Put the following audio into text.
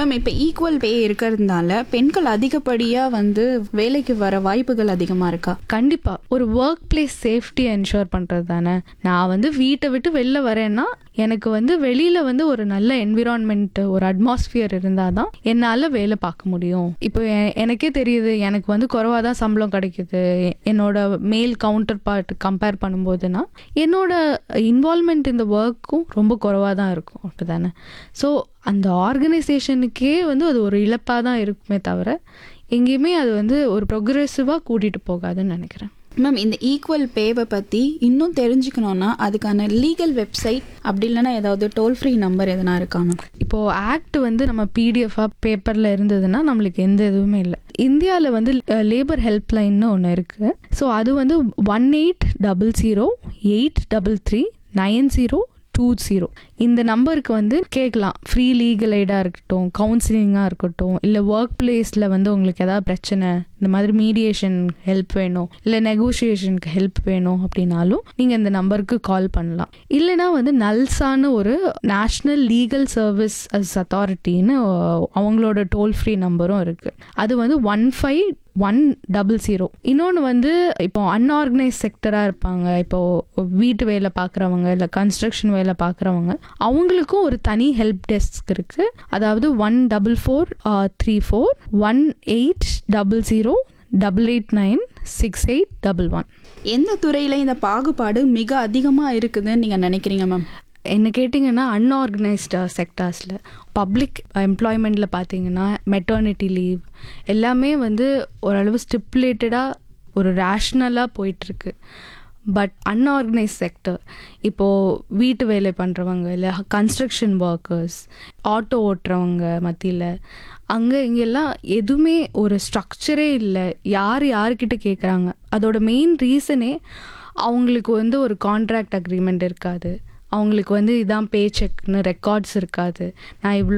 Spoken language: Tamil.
மேம் இப்போ ஈக்குவல் பே இருக்கிறதுனால பெண்கள் அதிகப்படியாக வந்து வேலைக்கு வர வாய்ப்புகள் அதிகமாக இருக்கா கண்டிப்பா ஒரு ஒர்க் பிளேஸ் சேஃப்டி என்ஷூர் பண்றது தானே நான் வந்து வீட்டை விட்டு வெளில வரேன்னா எனக்கு வந்து வெளியில வந்து ஒரு நல்ல என்விரான்மெண்ட் ஒரு அட்மாஸ்பியர் இருந்தால் தான் என்னால் வேலை பார்க்க முடியும் இப்போ எ- எனக்கே தெரியுது எனக்கு வந்து குறைவாக தான் சம்பளம் கிடைக்குது எ- என்னோட மேல் கவுண்டர் பார்ட் கம்பேர் பண்ணும்போதுனா என்னோட இன்வால்மெண்ட் இந்த ஒர்க்கும் ரொம்ப குறைவாக தான் இருக்கும் அப்படிதானே ஸோ அந்த ஆர்கனைசேஷனுக்கே வந்து அது ஒரு இழப்பாக தான் இருக்குமே தவிர எங்கேயுமே அது வந்து ஒரு ப்ரொக்ரெசிவாக கூட்டிகிட்டு போகாதுன்னு நினைக்கிறேன் மேம் இந்த ஈக்குவல் பேவை பற்றி இன்னும் தெரிஞ்சுக்கணுன்னா அதுக்கான லீகல் வெப்சைட் அப்படி இல்லைன்னா ஏதாவது டோல் ஃப்ரீ நம்பர் எதனா இருக்கா மேம் இப்போது ஆக்ட் வந்து நம்ம பிடிஎஃபாக பேப்பரில் இருந்ததுன்னா நம்மளுக்கு எந்த இதுவுமே இல்லை இந்தியாவில் வந்து லேபர் ஹெல்ப்லைன்னு ஒன்று இருக்குது ஸோ அது வந்து one eight double zero eight double three nine zero two zero இந்த நம்பருக்கு வந்து கேட்கலாம் ஃப்ரீ லீகல் எய்டாக இருக்கட்டும் கவுன்சிலிங்காக இருக்கட்டும் இல்லை ஒர்க் பிளேஸில் வந்து உங்களுக்கு ஏதாவது பிரச்சனை இந்த மாதிரி மீடியேஷன் ஹெல்ப் வேணும் இல்லை நெகோஷியேஷனுக்கு ஹெல்ப் வேணும் அப்படின்னாலும் நீங்கள் இந்த நம்பருக்கு கால் பண்ணலாம் இல்லைனா வந்து நல்சான ஒரு நேஷ்னல் லீகல் சர்வீஸ் அஸ் அத்தாரிட்டின்னு அவங்களோட டோல் ஃப்ரீ நம்பரும் இருக்குது அது வந்து one five one double zero இன்னொன்று வந்து இப்போ அன்ஆர்கனைஸ் செக்டராக இருப்பாங்க இப்போ வீட்டு வேலை பார்க்குறவங்க இல்லை கன்ஸ்ட்ரக்ஷன் வேலை பார்க்குறவங்க அவங்களுக்கும் ஒரு தனி ஹெல்ப் டெஸ்க் இருக்குது அதாவது one double four three four one eight double zero double eight nine six eight double one எந்த துறையில் இந்த பாகுபாடு மிக அதிகமாக இருக்குதுன்னு நீங்கள் நினைக்கிறீங்க மேம் என்ன கேட்டிங்கன்னா அன்ஆர்கனைஸ்டு செக்டார்ஸில் பப்ளிக் எம்ப்ளாய்மெண்ட்டில் பார்த்தீங்கன்னா மெட்டர்னிட்டி லீவ் எல்லாமே வந்து ஓரளவு ஸ்டிப்புலேட்டடாக ஒரு ரேஷ்னலாக போயிட்டுருக்கு பட் அன்ஆர்கனைஸ் செக்டர் இப்போது வீட்டு வேலை பண்ணுறவங்க இல்லை கன்ஸ்ட்ரக்ஷன் ஒர்க்கர்ஸ் ஆட்டோ ஓட்டுறவங்க மத்தியில் அங்கே இங்கெல்லாம் எதுவுமே ஒரு ஸ்ட்ரக்சரே இல்லை யார் யார்கிட்ட கேட்குறாங்க அதோட மெயின் ரீசனே அவங்களுக்கு வந்து ஒரு கான்ட்ராக்ட் அக்ரிமெண்ட் இருக்காது அவங்களுக்கு வந்து இதான் பே செக்னு ரெக்கார்ட்ஸ் இருக்காது நான் இவ்வளோ